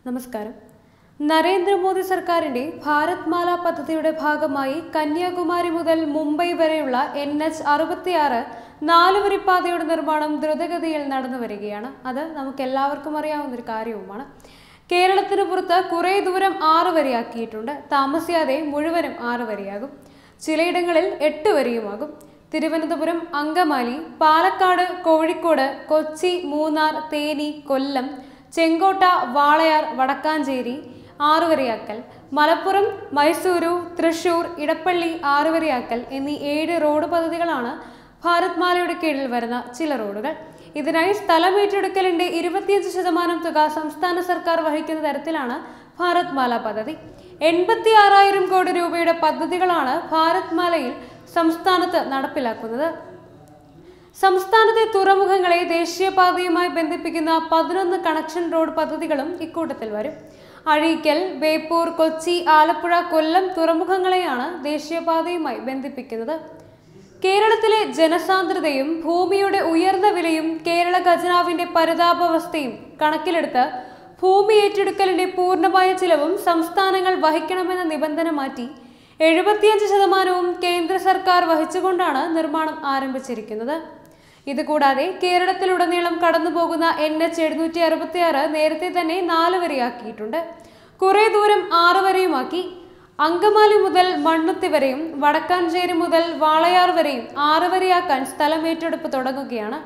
നമസ്കാരം നരേന്ദ്രമോദി സർക്കാരിന്റെ ഭാരത് മാല പദ്ധതിയുടെ ഭാഗമായി കന്യാകുമാരി മുതൽ മുംബൈ വരെയുള്ള എൻ എച്ച് അറുപത്തിയാറ് നാലുവരിപ്പാതയുടെ നിർമ്മാണം ദ്രുതഗതിയിൽ നടന്നു വരികയാണ് അത് നമുക്ക് എല്ലാവർക്കും അറിയാവുന്ന ഒരു കാര്യവുമാണ് കേരളത്തിന് പുറത്ത് കുറേ ദൂരം ആറ് വരിയാക്കിയിട്ടുണ്ട് താമസിയാതെ മുഴുവനും ആറ് വരിയാകും ചിലയിടങ്ങളിൽ എട്ട് വരിയുമാകും തിരുവനന്തപുരം അങ്കമാലി പാലക്കാട് കോഴിക്കോട് കൊച്ചി മൂന്നാർ തേനി കൊല്ലം ചെങ്കോട്ട വാളയാർ വടക്കാഞ്ചേരി ആറുവരിയാക്കൽ മലപ്പുറം മൈസൂരു തൃശൂർ ഇടപ്പള്ളി ആറുവരിയാക്കൽ എന്നീ ഏഴ് റോഡ് പദ്ധതികളാണ് ഭാരത് മാലയുടെ കീഴിൽ വരുന്ന ചില റോഡുകൾ ഇതിനായി സ്ഥലം ഏറ്റെടുക്കലിന്റെ ഇരുപത്തിയഞ്ച് ശതമാനം തുക സംസ്ഥാന സർക്കാർ വഹിക്കുന്ന തരത്തിലാണ് ഭാരത് മാല പദ്ധതി എൺപത്തി ആറായിരം കോടി രൂപയുടെ പദ്ധതികളാണ് ഭാരത് മാലയിൽ സംസ്ഥാനത്ത് നടപ്പിലാക്കുന്നത് സംസ്ഥാനത്തെ തുറമുഖങ്ങളെ ദേശീയപാതയുമായി ബന്ധിപ്പിക്കുന്ന പതിനൊന്ന് കണക്ഷൻ റോഡ് പദ്ധതികളും ഇക്കൂട്ടത്തിൽ വരും അഴീക്കൽ ബേപ്പൂർ കൊച്ചി ആലപ്പുഴ കൊല്ലം തുറമുഖങ്ങളെയാണ് ദേശീയപാതയുമായി ബന്ധിപ്പിക്കുന്നത് കേരളത്തിലെ ജനസാന്ദ്രതയും ഭൂമിയുടെ ഉയർന്ന വിലയും കേരള ഖജനാവിന്റെ പരിതാപാവസ്ഥയും കണക്കിലെടുത്ത് ഭൂമി ഏറ്റെടുക്കലിന്റെ പൂർണ്ണമായ ചിലവും സംസ്ഥാനങ്ങൾ വഹിക്കണമെന്ന നിബന്ധന മാറ്റി എഴുപത്തിയഞ്ച് ശതമാനവും കേന്ദ്ര സർക്കാർ വഹിച്ചുകൊണ്ടാണ് നിർമ്മാണം ആരംഭിച്ചിരിക്കുന്നത് ഇതുകൂടാതെ കേരളത്തിലുടനീളം കടന്നുപോകുന്ന എൻ എച്ച് എഴുന്നൂറ്റി അറുപത്തി ആറ് നേരത്തെ തന്നെ നാല് വരെയാക്കിയിട്ടുണ്ട് കുറെ ദൂരം ആറ് വരെയുമാക്കി അങ്കമാലി മുതൽ മണ്ണുത്തി വരെയും വടക്കാഞ്ചേരി മുതൽ വാളയാർ വരെയും ആറ് വരെയാക്കാൻ സ്ഥലം ഏറ്റെടുപ്പ് തുടങ്ങുകയാണ്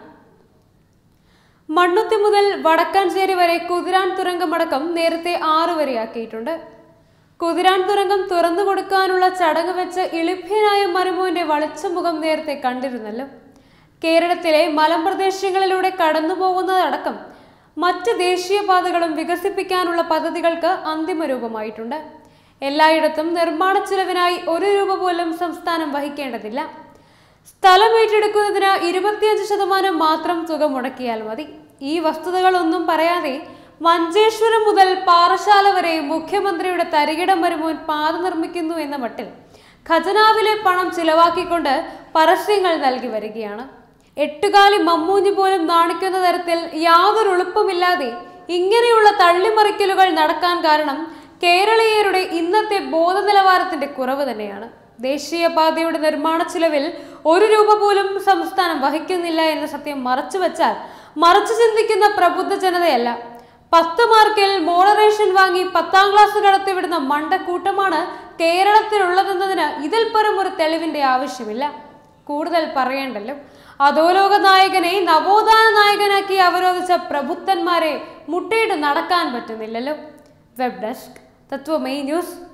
മണ്ണുത്തി മുതൽ വടക്കാഞ്ചേരി വരെ കുതിരാൻ തുരങ്കമടക്കം നേരത്തെ ആറ് വരെയാക്കിയിട്ടുണ്ട് കുതിരാൻ തുരങ്കം തുറന്നു കൊടുക്കാനുള്ള ചടങ്ങ് വെച്ച് ഇളിഭ്യനായ മരുമോന്റെ വളിച്ച മുഖം നേരത്തെ കണ്ടിരുന്നല്ലോ കേരളത്തിലെ മലമ്പ്രദേശങ്ങളിലൂടെ കടന്നുപോകുന്നതടക്കം മറ്റ് ദേശീയപാതകളും വികസിപ്പിക്കാനുള്ള പദ്ധതികൾക്ക് അന്തിമ രൂപമായിട്ടുണ്ട് എല്ലായിടത്തും നിർമ്മാണ ചെലവിനായി ഒരു രൂപ പോലും സംസ്ഥാനം വഹിക്കേണ്ടതില്ല സ്ഥലം ഏറ്റെടുക്കുന്നതിന് ഇരുപത്തിയഞ്ച് ശതമാനം മാത്രം തുക മുടക്കിയാൽ മതി ഈ വസ്തുതകളൊന്നും പറയാതെ മഞ്ചേശ്വരം മുതൽ പാറശാല വരെ മുഖ്യമന്ത്രിയുടെ തരികിടം വരുമോൻ പാത നിർമ്മിക്കുന്നു എന്ന മട്ടിൽ ഖജനാവിലെ പണം ചിലവാക്കിക്കൊണ്ട് പരസ്യങ്ങൾ നൽകി വരികയാണ് എട്ടുകാലി മമ്മൂഞ്ഞി പോലും നാണിക്കുന്ന തരത്തിൽ യാതൊരു എളുപ്പമില്ലാതെ ഇങ്ങനെയുള്ള തള്ളിമറിക്കലുകൾ നടക്കാൻ കാരണം കേരളീയരുടെ ഇന്നത്തെ ബോധനിലവാരത്തിന്റെ കുറവ് തന്നെയാണ് ദേശീയപാതയുടെ നിർമ്മാണ ചിലവിൽ ഒരു രൂപ പോലും സംസ്ഥാനം വഹിക്കുന്നില്ല എന്ന സത്യം മറച്ചു വെച്ചാൽ മറച്ചു ചിന്തിക്കുന്ന പ്രബുദ്ധ ജനതയല്ല പത്ത് മാർക്കിൽ മോഡറേഷൻ വാങ്ങി പത്താം ക്ലാസ് കടത്തിവിടുന്ന മണ്ടക്കൂട്ടമാണ് കേരളത്തിലുള്ളതെന്നതിന് ഇതിൽ പരം ഒരു തെളിവിന്റെ ആവശ്യമില്ല കൂടുതൽ പറയേണ്ടല്ലോ അധോലോക നായകനെ നവോത്ഥാന നായകനാക്കി അവരോധിച്ച പ്രബുദ്ധന്മാരെ മുട്ടയിട്ട് നടക്കാൻ പറ്റുന്നില്ലല്ലോ വെബ് ഡെസ്ക് തത്വമേ ന്യൂസ്